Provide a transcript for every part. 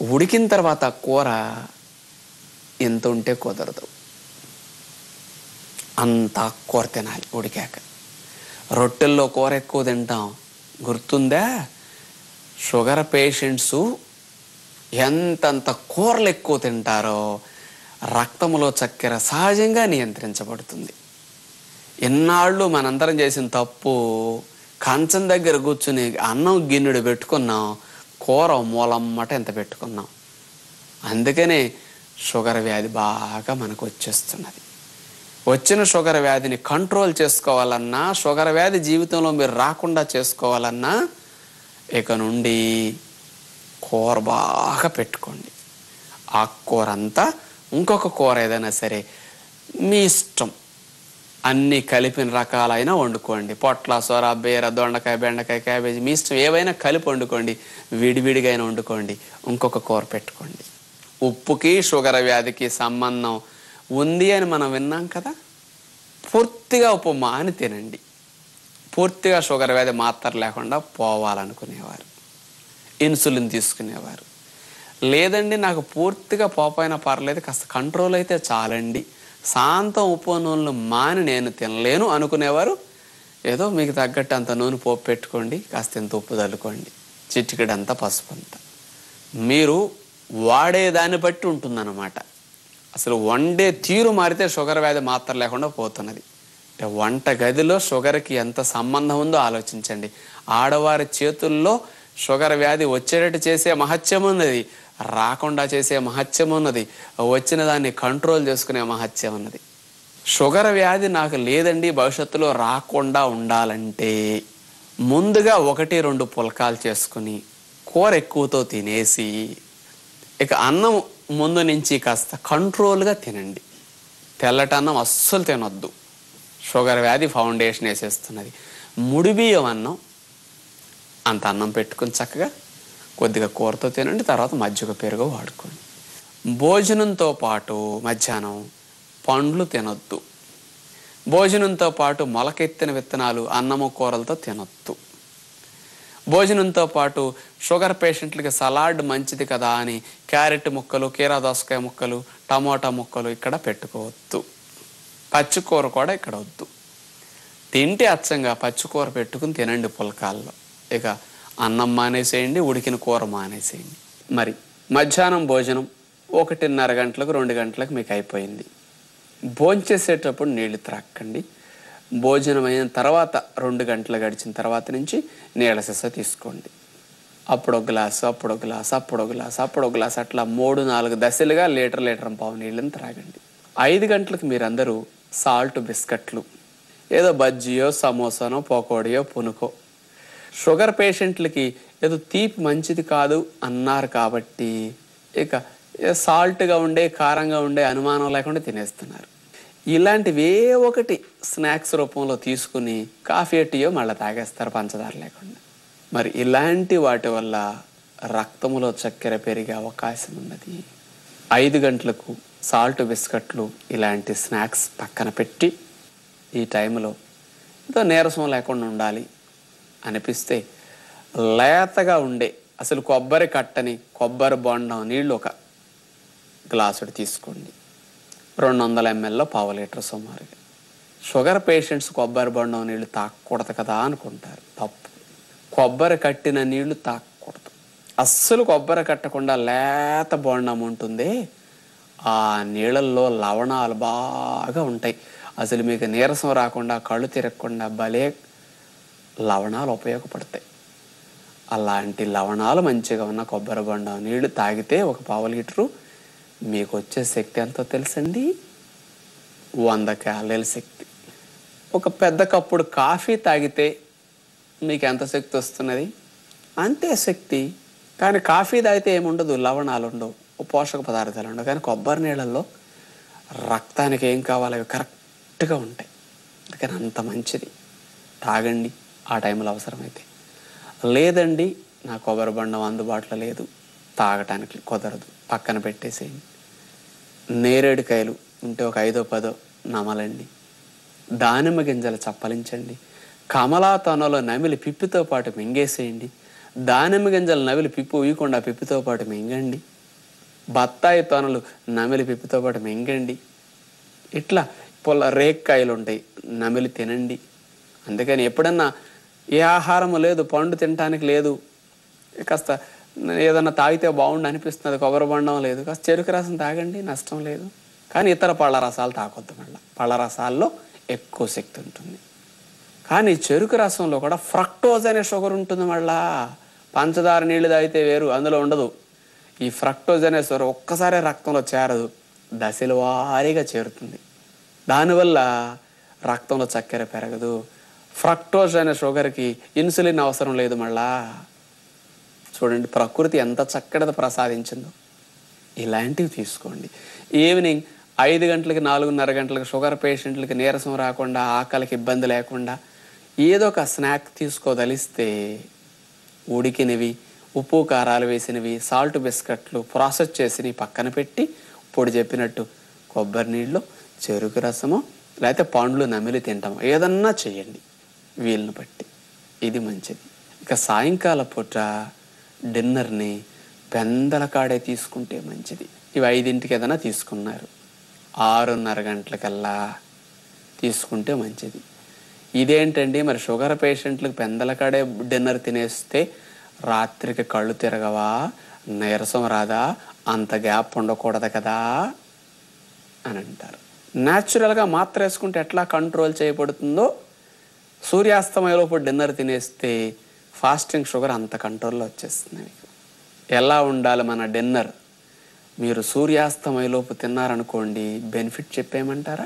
ఉడికిన తర్వాత కూర ఎంత ఉంటే కుదరదు అంత కూర తినాలి ఉడికాక రొట్టెల్లో కూర ఎక్కువ తింటాం గుర్తుందా షుగర్ పేషెంట్స్ ఎంతంత కూరలు ఎక్కువ తింటారో రక్తంలో చక్కెర సహజంగా నియంత్రించబడుతుంది ఎన్నాళ్ళు మనందరం చేసిన తప్పు కంచం దగ్గర కూర్చుని అన్నం గిన్నెడు పెట్టుకున్నాం కూర మూలమ్మట ఎంత పెట్టుకున్నాం అందుకనే షుగర్ వ్యాధి బాగా మనకు వచ్చేస్తున్నది వచ్చిన షుగర్ వ్యాధిని కంట్రోల్ చేసుకోవాలన్నా షుగర్ వ్యాధి జీవితంలో మీరు రాకుండా చేసుకోవాలన్నా ఇక నుండి కూర బాగా పెట్టుకోండి ఆ కూర అంతా ఇంకొక కూర ఏదైనా సరే మీ ఇష్టం అన్ని కలిపిన రకాలైన వండుకోండి పొట్ల సొర బీర దొండకాయ బెండకాయ క్యాబేజీ మీ ఇష్టం ఏవైనా కలిపి వండుకోండి విడివిడిగా అయినా వండుకోండి ఇంకొక కూర పెట్టుకోండి ఉప్పుకి షుగర్ వ్యాధికి సంబంధం ఉంది అని మనం విన్నాం కదా పూర్తిగా ఉప్పు మాని తినండి పూర్తిగా షుగర్ వ్యాధి మాత్ర లేకుండా పోవాలనుకునేవారు ఇన్సులిన్ తీసుకునేవారు లేదండి నాకు పూర్తిగా పోపైనా పర్లేదు కాస్త కంట్రోల్ అయితే చాలండి శాంతం ఉప్పు నూనెలు మాని నేను తినలేను అనుకునేవారు ఏదో మీకు తగ్గట్టు అంత నూనె పోపు పెట్టుకోండి కాస్త ఇంత ఉప్పు చల్లుకోండి చిటికెడంతా పసుపు అంత మీరు వాడే దాన్ని బట్టి ఉంటుందన్నమాట అసలు వండే తీరు మారితే షుగర్ వ్యాధి మాత్రం లేకుండా పోతున్నది అంటే వంట గదిలో షుగర్కి ఎంత సంబంధం ఉందో ఆలోచించండి ఆడవారి చేతుల్లో షుగర్ వ్యాధి వచ్చేటట్టు చేసే మహత్యం ఉన్నది రాకుండా చేసే మహత్యం ఉన్నది వచ్చిన దాన్ని కంట్రోల్ చేసుకునే మహత్యం ఉన్నది షుగర్ వ్యాధి నాకు లేదండి భవిష్యత్తులో రాకుండా ఉండాలంటే ముందుగా ఒకటి రెండు పుల్కాలు చేసుకుని కూర ఎక్కువతో తినేసి ఇక అన్నం ముందు నుంచి కాస్త కంట్రోల్గా తినండి తెల్లటన్నం అస్సలు తినొద్దు షుగర్ వ్యాధి ఫౌండేషన్ వేసేస్తున్నది ముడి బియ్యం అన్నం అంత అన్నం పెట్టుకుని చక్కగా కొద్దిగా కూరతో తినండి తర్వాత మజ్జిగ పెరుగు వాడుకోండి భోజనంతో పాటు మధ్యాహ్నం పండ్లు తినొద్దు భోజనంతో పాటు మొలకెత్తిన విత్తనాలు అన్నము కూరలతో తినొద్దు భోజనంతో పాటు షుగర్ పేషెంట్లకి సలాడ్ మంచిది కదా అని క్యారెట్ ముక్కలు కీరా దోసకాయ ముక్కలు టమోటా ముక్కలు ఇక్కడ పెట్టుకోవద్దు పచ్చికూర కూడా ఇక్కడ వద్దు తింటే అచ్చంగా పచ్చికూర పెట్టుకుని తినండి పుల్కాల్లో ఇక అన్నం మానేసేయండి ఉడికిన కూర మానేసేయండి మరి మధ్యాహ్నం భోజనం ఒకటిన్నర గంటలకు రెండు గంటలకు మీకు అయిపోయింది భోంచేసేటప్పుడు నీళ్లు త్రాక్కండి భోజనం అయిన తర్వాత రెండు గంటలు గడిచిన తర్వాత నుంచి నీళ్ళ సీస తీసుకోండి అప్పుడు ఒక గ్లాసు అప్పుడు ఒక గ్లాసు అప్పుడు ఒక గ్లాసు అప్పుడు ఒక గ్లాసు అట్లా మూడు నాలుగు దశలుగా లీటర్ లీటర్ పావు నీళ్ళని త్రాగండి ఐదు గంటలకు మీరందరూ సాల్ట్ బిస్కెట్లు ఏదో బజ్జీయో సమోసానో పకోడియో పునుకో షుగర్ పేషెంట్లకి ఏదో తీపి మంచిది కాదు అన్నారు కాబట్టి ఇక ఏ సాల్ట్గా ఉండే కారంగా ఉండే అనుమానం లేకుండా తినేస్తున్నారు ఇలాంటివి ఏ ఒకటి స్నాక్స్ రూపంలో తీసుకుని కాఫీ టీయో మళ్ళీ తాగేస్తారు పంచదార లేకుండా మరి ఇలాంటి వాటి వల్ల రక్తములో చక్కెర పెరిగే అవకాశం ఉన్నది ఐదు గంటలకు సాల్ట్ బిస్కెట్లు ఇలాంటి స్నాక్స్ పక్కన పెట్టి ఈ టైంలో ఏదో నీరసం లేకుండా ఉండాలి అనిపిస్తే లేతగా ఉండే అసలు కొబ్బరి కట్టని కొబ్బరి బొండం నీళ్ళు ఒక గ్లాసుడు తీసుకోండి రెండు వందల ఎంఎల్లో పావు లీటర్ సుమారుగా షుగర్ పేషెంట్స్ కొబ్బరి బొండం నీళ్లు తాగకూడదు కదా అనుకుంటారు తప్పు కొబ్బరి కట్టిన నీళ్లు తాగకూడదు అస్సలు కొబ్బరి కట్టకుండా లేత బొండం ఉంటుంది ఆ నీళ్ళల్లో లవణాలు బాగా ఉంటాయి అసలు మీకు నీరసం రాకుండా కళ్ళు తిరగకుండా భలే లవణాలు ఉపయోగపడతాయి అలాంటి లవణాలు మంచిగా ఉన్న కొబ్బరి బొండం నీళ్లు తాగితే ఒక పావు లీటరు మీకు వచ్చే శక్తి ఎంతో తెలుసండి వంద క్యాలరీల శక్తి ఒక పెద్ద కప్పుడు కాఫీ తాగితే మీకు ఎంత శక్తి వస్తున్నది అంతే శక్తి కానీ కాఫీ తాగితే ఏముండదు లవణాలు ఉండవు ఓ పోషక పదార్థాలు ఉండవు కానీ కొబ్బరి నీళ్ళల్లో రక్తానికి ఏం కావాలి అవి కరెక్ట్గా ఉంటాయి అందుకని అంత మంచిది తాగండి ఆ టైంలో అవసరమైతే లేదండి నా కొబ్బరి బండం అందుబాటులో లేదు తాగటానికి కుదరదు పక్కన పెట్టేసేయండి నేరేడుకాయలు ఉంటే ఒక ఐదో పదో నమలండి దానిమ్మ గింజలు చప్పలించండి కమలా తొనలో నమిలి పిప్పితో పాటు మింగేసేయండి దానిమ్మ గింజలు నవిలి పిప్పు ఉయ్యకుండా పిప్పితో పాటు మింగండి బత్తాయి తొనలు నమిలి పిప్పితో పాటు మింగండి ఇట్లా పొల రేక్కాయలు ఉంటాయి నమిలి తినండి అందుకని ఎప్పుడన్నా ఏ ఆహారము లేదు పండు తినటానికి లేదు కాస్త ఏదన్నా తాగితే బాగుండు అనిపిస్తుంది కొబ్బరి బండం లేదు కాస్త చెరుకు రసం తాగండి నష్టం లేదు కానీ ఇతర పళ్ళ రసాలు తాగొద్దు మళ్ళీ పళ్ళ రసాల్లో ఎక్కువ శక్తి ఉంటుంది కానీ చెరుకు రసంలో కూడా ఫ్రక్టోజ్ అనే షుగర్ ఉంటుంది మళ్ళా పంచదార నీళ్లు తాగితే వేరు అందులో ఉండదు ఈ ఫ్రక్టోజ్ అనే షుగర్ ఒక్కసారే రక్తంలో చేరదు దశల వారీగా చేరుతుంది దానివల్ల రక్తంలో చక్కెర పెరగదు ఫ్రక్టోజ్ అనే షుగర్కి ఇన్సులిన్ అవసరం లేదు మళ్ళా చూడండి ప్రకృతి ఎంత చక్కటిది ప్రసాదించిందో ఇలాంటివి తీసుకోండి ఈవినింగ్ ఐదు గంటలకి నాలుగున్నర గంటలకు షుగర్ పేషెంట్లకి నీరసం రాకుండా ఆకలికి ఇబ్బంది లేకుండా ఏదో ఒక స్నాక్ తీసుకోదలిస్తే ఉడికినవి ఉప్పు కారాలు వేసినవి సాల్ట్ బిస్కెట్లు ప్రాసెస్ చేసినవి పక్కన పెట్టి పొడి చెప్పినట్టు కొబ్బరి నీళ్ళు చెరుకు రసము లేకపోతే పండ్లు నమిలి తింటాము ఏదన్నా చేయండి వీళ్ళని బట్టి ఇది మంచిది ఇక సాయంకాల పూట డిన్నర్ని పెందల కాడే తీసుకుంటే మంచిది ఇవి ఐదింటికి ఏదైనా తీసుకున్నారు ఆరున్నర గంటలకల్లా తీసుకుంటే మంచిది ఇదేంటండి మరి షుగర్ పేషెంట్లకు పెందల కాడే డిన్నర్ తినేస్తే రాత్రికి కళ్ళు తిరగవా నీరసం రాదా అంత గ్యాప్ ఉండకూడదు కదా అని అంటారు న్యాచురల్గా మాత్ర వేసుకుంటే ఎట్లా కంట్రోల్ చేయబడుతుందో సూర్యాస్తమయంలోపు డిన్నర్ తినేస్తే ఫాస్టింగ్ షుగర్ అంత కంట్రోల్లో వచ్చేస్తుంది మీకు ఎలా ఉండాలి మన డిన్నర్ మీరు సూర్యాస్తమయంలోపు తిన్నారనుకోండి బెనిఫిట్ చెప్పేయమంటారా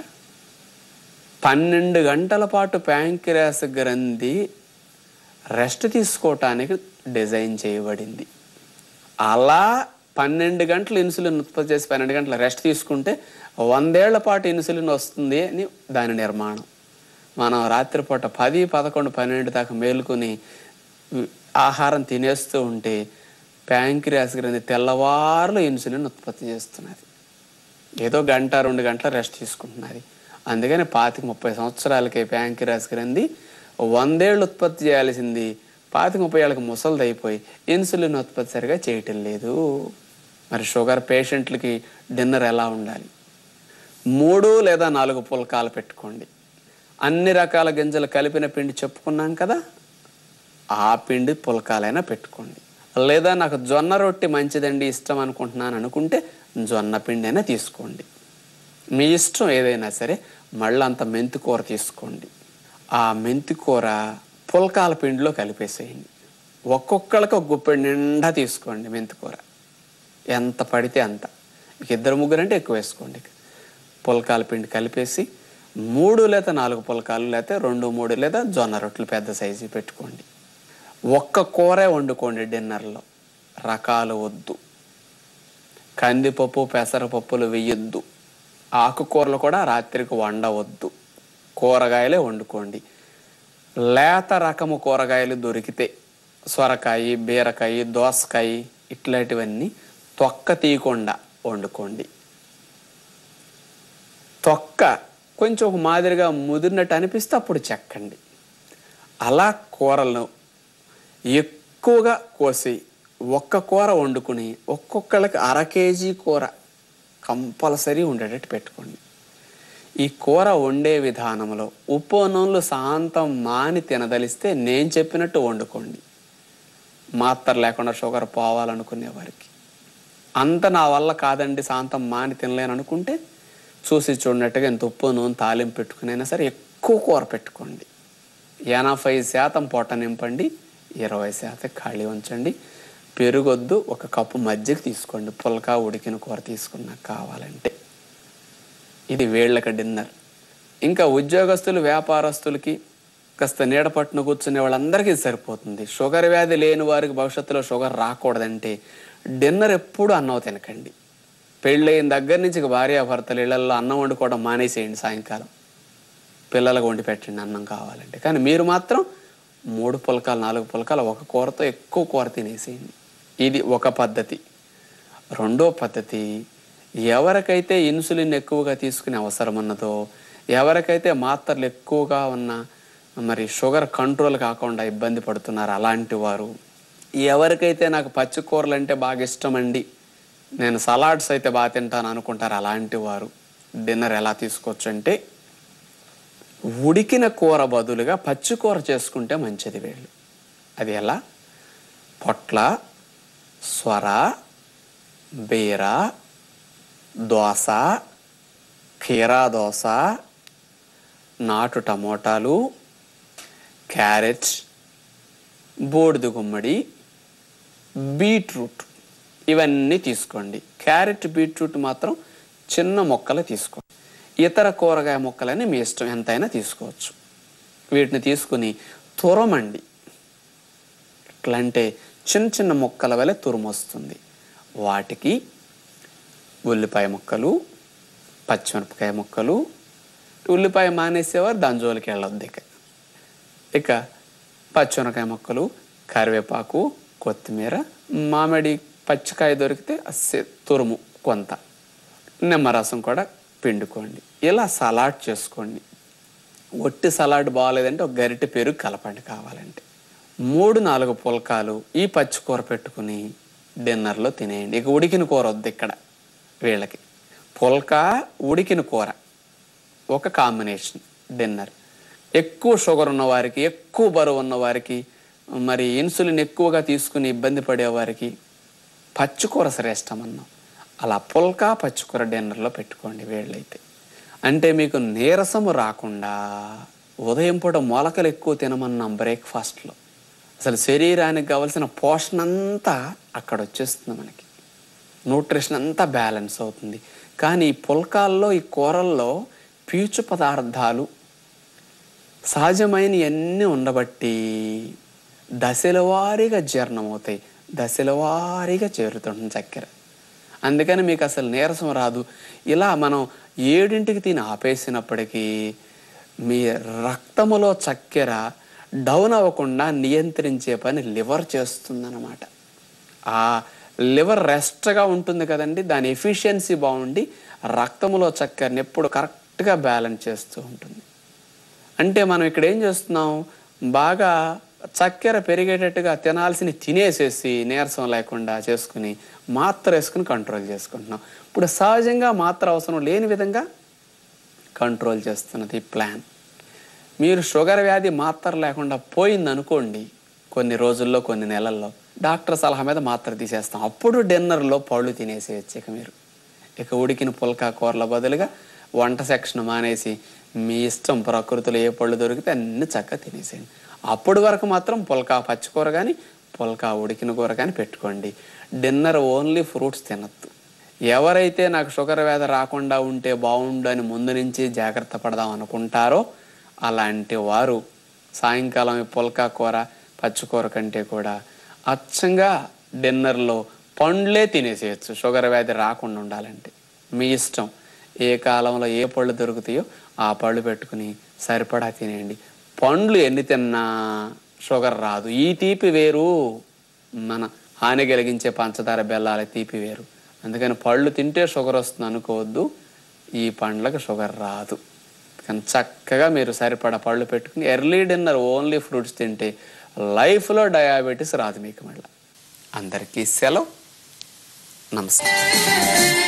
పన్నెండు గంటల పాటు ప్యాంక్రియాస్ గ్రంథి రెస్ట్ తీసుకోవటానికి డిజైన్ చేయబడింది అలా పన్నెండు గంటలు ఇన్సులిన్ ఉత్పత్తి చేసి పన్నెండు గంటల రెస్ట్ తీసుకుంటే వందేళ్ల పాటు ఇన్సులిన్ వస్తుంది అని దాని నిర్మాణం మనం రాత్రిపూట పది పదకొండు పన్నెండు దాకా మేలుకొని ఆహారం తినేస్తూ ఉంటే ప్యాంక్రియాస్ గ్రంథి తెల్లవారులు ఇన్సులిన్ ఉత్పత్తి చేస్తున్నది ఏదో గంట రెండు గంటల రెస్ట్ తీసుకుంటున్నది అందుకని పాతిక ముప్పై సంవత్సరాలకి ప్యాంక్రియాస్ గ్రంథి వందేళ్ళు ఉత్పత్తి చేయాల్సింది పాతిక ముప్పై ఏళ్ళకి ముసలిది అయిపోయి ఇన్సులిన్ ఉత్పత్తి సరిగా చేయటం లేదు మరి షుగర్ పేషెంట్లకి డిన్నర్ ఎలా ఉండాలి మూడు లేదా నాలుగు పుల్కాలు పెట్టుకోండి అన్ని రకాల గింజలు కలిపిన పిండి చెప్పుకున్నాం కదా ఆ పిండి పుల్కాలైనా పెట్టుకోండి లేదా నాకు జొన్న రొట్టె మంచిదండి ఇష్టం అనుకుంటున్నాను అనుకుంటే జొన్న పిండి అయినా తీసుకోండి మీ ఇష్టం ఏదైనా సరే మళ్ళీ అంత మెంతి కూర తీసుకోండి ఆ మెంతి కూర పుల్కాల పిండిలో కలిపేసేయండి ఒక్కొక్కళ్ళకి ఒక గుప్పెడు నిండా తీసుకోండి మెంతి కూర ఎంత పడితే అంత మీకు ఇద్దరు ముగ్గురు అంటే ఎక్కువ వేసుకోండి పుల్కాల పిండి కలిపేసి మూడు లేదా నాలుగు పుల్కాలు లేకపోతే రెండు మూడు లేదా జొన్న రొట్టెలు పెద్ద సైజు పెట్టుకోండి ఒక్క కూరే వండుకోండి డిన్నర్లో రకాలు వద్దు కందిపప్పు పెసరపప్పులు వేయొద్దు ఆకుకూరలు కూడా రాత్రికి వండవద్దు కూరగాయలే వండుకోండి లేత రకము కూరగాయలు దొరికితే సొరకాయ బీరకాయ దోసకాయ ఇట్లాంటివన్నీ తొక్క తీయకుండా వండుకోండి తొక్క కొంచెం ఒక మాదిరిగా ముదిరినట్టు అనిపిస్తే అప్పుడు చెక్కండి అలా కూరలను ఎక్కువగా కోసి ఒక్క కూర వండుకుని ఒక్కొక్కళ్ళకి అర కేజీ కూర కంపల్సరీ ఉండేటట్టు పెట్టుకోండి ఈ కూర వండే విధానంలో ఉప్పు నూనెలు శాంతం మాని తినదలిస్తే నేను చెప్పినట్టు వండుకోండి మాత్ర లేకుండా షుగర్ పోవాలనుకునే వారికి అంత నా వల్ల కాదండి శాంతం మాని తినలేను అనుకుంటే చూసి చూడనట్టుగా ఇంత ఉప్పు నూనె తాలింపు పెట్టుకునైనా సరే ఎక్కువ కూర పెట్టుకోండి ఎనభై శాతం పొట్ట నింపండి ఇరవై శాతం ఖాళీ ఉంచండి పెరుగొద్దు ఒక కప్పు మజ్జిగ తీసుకోండి పుల్కా ఉడికిన కూర తీసుకున్నాక కావాలంటే ఇది వేళ్ళకి డిన్నర్ ఇంకా ఉద్యోగస్తులు వ్యాపారస్తులకి కాస్త నీడ పట్టున కూర్చునే వాళ్ళందరికీ ఇది సరిపోతుంది షుగర్ వ్యాధి లేని వారికి భవిష్యత్తులో షుగర్ రాకూడదంటే డిన్నర్ ఎప్పుడు అన్నం తినకండి పెళ్ళైన దగ్గర నుంచి ఇక భార్యాభర్తలు ఇళ్లలో అన్నం వండుకోవడం మానేసేయండి సాయంకాలం పిల్లలకు వండి పెట్టండి అన్నం కావాలంటే కానీ మీరు మాత్రం మూడు పులకాలు నాలుగు పులకాలు ఒక కూరతో ఎక్కువ కూర తినేసేయండి ఇది ఒక పద్ధతి రెండో పద్ధతి ఎవరికైతే ఇన్సులిన్ ఎక్కువగా తీసుకునే అవసరం ఉన్నదో ఎవరికైతే మాత్రలు ఎక్కువగా ఉన్న మరి షుగర్ కంట్రోల్ కాకుండా ఇబ్బంది పడుతున్నారు అలాంటి వారు ఎవరికైతే నాకు పచ్చి కూరలు అంటే బాగా ఇష్టమండి నేను సలాడ్స్ అయితే బాగా తింటాను అనుకుంటారు అలాంటి వారు డిన్నర్ ఎలా తీసుకోవచ్చు అంటే ఉడికిన కూర బదులుగా పచ్చి కూర చేసుకుంటే మంచిది వీళ్ళు అది ఎలా పొట్ల స్వర బీర దోస కీరా దోస నాటు టమోటాలు క్యారెట్ బూడిద గుమ్మడి బీట్రూట్ ఇవన్నీ తీసుకోండి క్యారెట్ బీట్రూట్ మాత్రం చిన్న మొక్కలు తీసుకోండి ఇతర కూరగాయ మొక్కలని మీ ఇష్టం ఎంతైనా తీసుకోవచ్చు వీటిని తీసుకుని తురమండి ఎట్లా అంటే చిన్న చిన్న మొక్కల వలె తురుమొస్తుంది వాటికి ఉల్లిపాయ ముక్కలు పచ్చిమిరపకాయ ముక్కలు ఉల్లిపాయ మానేసేవారు దాని జోలికి వెళ్ళొద్దు ఇక ఇక పచ్చిమిరపకాయ ముక్కలు కరివేపాకు కొత్తిమీర మామిడి పచ్చికాయ దొరికితే అస్సే తురుము కొంత నిమ్మరసం కూడా పిండుకోండి ఇలా సలాడ్ చేసుకోండి ఒట్టి సలాడ్ బాగాలేదంటే ఒక గరిటె పెరుగు కలపండి కావాలంటే మూడు నాలుగు పుల్కాలు ఈ పచ్చి కూర పెట్టుకుని డిన్నర్లో తినేయండి ఇక ఉడికిన కూర వద్దు ఇక్కడ వీళ్ళకి పుల్కా ఉడికిన కూర ఒక కాంబినేషన్ డిన్నర్ ఎక్కువ షుగర్ ఉన్న వారికి ఎక్కువ బరువు ఉన్న వారికి మరి ఇన్సులిన్ ఎక్కువగా తీసుకుని ఇబ్బంది పడే వారికి పచ్చికూర శ్రేష్టం అన్నాం అలా పుల్కా పచ్చికూర డిన్నర్లో పెట్టుకోండి వీళ్ళైతే అంటే మీకు నీరసము రాకుండా ఉదయం పూట మొలకలు ఎక్కువ తినమన్నాం బ్రేక్ఫాస్ట్లో అసలు శరీరానికి కావలసిన పోషణ అంతా అక్కడ వచ్చేస్తుంది మనకి న్యూట్రిషన్ అంతా బ్యాలెన్స్ అవుతుంది కానీ ఈ పుల్కాల్లో ఈ కూరల్లో పీచు పదార్థాలు సహజమైన అన్నీ ఉండబట్టి దశల వారీగా జీర్ణమవుతాయి దశల వారీగా చేరుతుంది చక్కెర అందుకని మీకు అసలు నీరసం రాదు ఇలా మనం ఏడింటికి తిని ఆపేసినప్పటికీ మీ రక్తములో చక్కెర డౌన్ అవ్వకుండా నియంత్రించే పని లివర్ చేస్తుందన్నమాట ఆ లివర్ రెస్ట్గా ఉంటుంది కదండి దాని ఎఫిషియన్సీ బాగుండి రక్తములో చక్కెరని ఎప్పుడు కరెక్ట్గా బ్యాలెన్స్ చేస్తూ ఉంటుంది అంటే మనం ఇక్కడ ఏం చేస్తున్నాం బాగా చక్కెర పెరిగేటట్టుగా తినాల్సిన తినేసేసి నీరసం లేకుండా చేసుకుని మాత్ర వేసుకుని కంట్రోల్ చేసుకుంటున్నాం ఇప్పుడు సహజంగా మాత్ర అవసరం లేని విధంగా కంట్రోల్ చేస్తున్నది ఈ ప్లాన్ మీరు షుగర్ వ్యాధి మాత్ర లేకుండా పోయింది అనుకోండి కొన్ని రోజుల్లో కొన్ని నెలల్లో డాక్టర్ సలహా మీద మాత్ర తీసేస్తాం అప్పుడు డిన్నర్లో పళ్ళు తినేసేయచ్చు ఇక మీరు ఇక ఉడికిన పుల్కా కూరల బదులుగా వంట సెక్షన్ మానేసి మీ ఇష్టం ప్రకృతిలో ఏ పళ్ళు దొరికితే అన్ని చక్కగా తినేసేయండి అప్పుడు వరకు మాత్రం పుల్కా పచ్చికూర కానీ పుల్కా ఉడికిన కూర కానీ పెట్టుకోండి డిన్నర్ ఓన్లీ ఫ్రూట్స్ తినద్దు ఎవరైతే నాకు షుగర్ వ్యాధి రాకుండా ఉంటే బాగుండు అని ముందు నుంచి జాగ్రత్త పడదాం అనుకుంటారో అలాంటి వారు సాయంకాలం ఈ పుల్కా కూర పచ్చికూర కంటే కూడా అచ్చంగా డిన్నర్లో పండ్లే తినేసేయచ్చు షుగర్ వ్యాధి రాకుండా ఉండాలంటే మీ ఇష్టం ఏ కాలంలో ఏ పళ్ళు దొరుకుతాయో ఆ పళ్ళు పెట్టుకుని సరిపడా తినేయండి పండ్లు ఎన్ని తిన్నా షుగర్ రాదు ఈ తీపి వేరు మన హాని కలిగించే పంచదార బెల్లాల తీపి వేరు అందుకని పళ్ళు తింటే షుగర్ వస్తుంది అనుకోవద్దు ఈ పండ్లకు షుగర్ రాదు కానీ చక్కగా మీరు సరిపడా పళ్ళు పెట్టుకుని ఎర్లీ డిన్నర్ ఓన్లీ ఫ్రూట్స్ తింటే లైఫ్లో డయాబెటీస్ రాదు మీకు మళ్ళీ అందరికీ సెలవు నమస్కారం